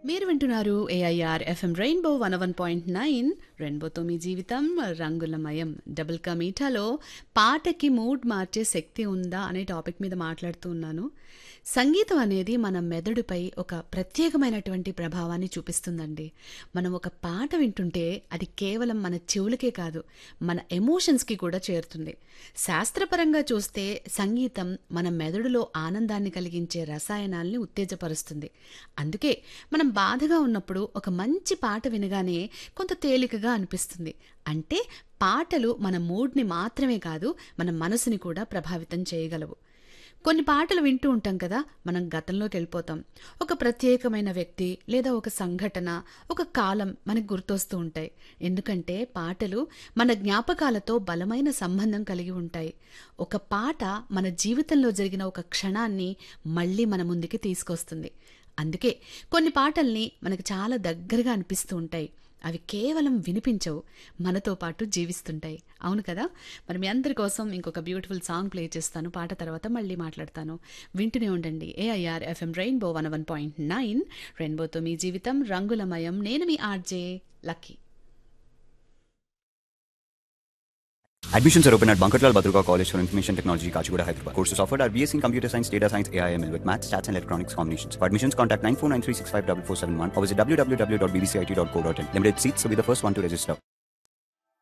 మీరు వింటున్నారు AIR FM rainbow one one point nine రెయిన్బోతో మీ జీవితం రంగులమయం డబుల్ కా మీఠాలో పాటకి మూడ్ మార్చే శక్తి ఉందా అనే టాపిక్ మీద మాట్లాడుతూ ఉన్నాను సంగీతం అనేది మన మెదడుపై ఒక ప్రత్యేకమైనటువంటి ప్రభావాన్ని చూపిస్తుందండి మనం ఒక పాట వింటుంటే అది కేవలం మన చెవులకే కాదు మన ఎమోషన్స్కి కూడా చేరుతుంది శాస్త్రపరంగా చూస్తే సంగీతం మన మెదడులో ఆనందాన్ని కలిగించే రసాయనాల్ని ఉత్తేజపరుస్తుంది అందుకే మనం బాధగా ఉన్నప్పుడు ఒక మంచి పాట వినగానే కొంత తేలికగా అనిపిస్తుంది అంటే పాటలు మన మూడ్ని మాత్రమే కాదు మన మనసుని కూడా ప్రభావితం చేయగలవు కొన్ని పాటలు వింటూ ఉంటాం కదా మనం గతంలోకి వెళ్ళిపోతాం ఒక ప్రత్యేకమైన వ్యక్తి లేదా ఒక సంఘటన ఒక కాలం మనకు గుర్తొస్తూ ఉంటాయి ఎందుకంటే పాటలు మన జ్ఞాపకాలతో బలమైన సంబంధం కలిగి ఉంటాయి ఒక పాట మన జీవితంలో జరిగిన ఒక క్షణాన్ని మళ్ళీ మన ముందుకి తీసుకొస్తుంది అందుకే కొన్ని పాటల్ని మనకు చాలా దగ్గరగా అనిపిస్తూ ఉంటాయి అవి కేవలం వినిపించవు మనతో పాటు జీవిస్తుంటాయి అవును కదా మరి మీ అందరి కోసం ఇంకొక బ్యూటిఫుల్ సాంగ్ ప్లే చేస్తాను పాట తర్వాత మళ్ళీ మాట్లాడతాను వింటూనే ఉండండి AIR FM rainbow one one point nine రెయిన్బోతో మీ జీవితం రంగులమయం నేను మీ RJ Lucky Admissions are open at Bankarlal Badruga College for Information Technology, Kachigura, Hyderabad. Courses offered are BSc in Computer Science, Data Science, AIML with Maths, Stats and Electronics combinations. For admissions, contact 9493654471 or visit www.bbcit.co.in. Limited seats, so be the first one to register.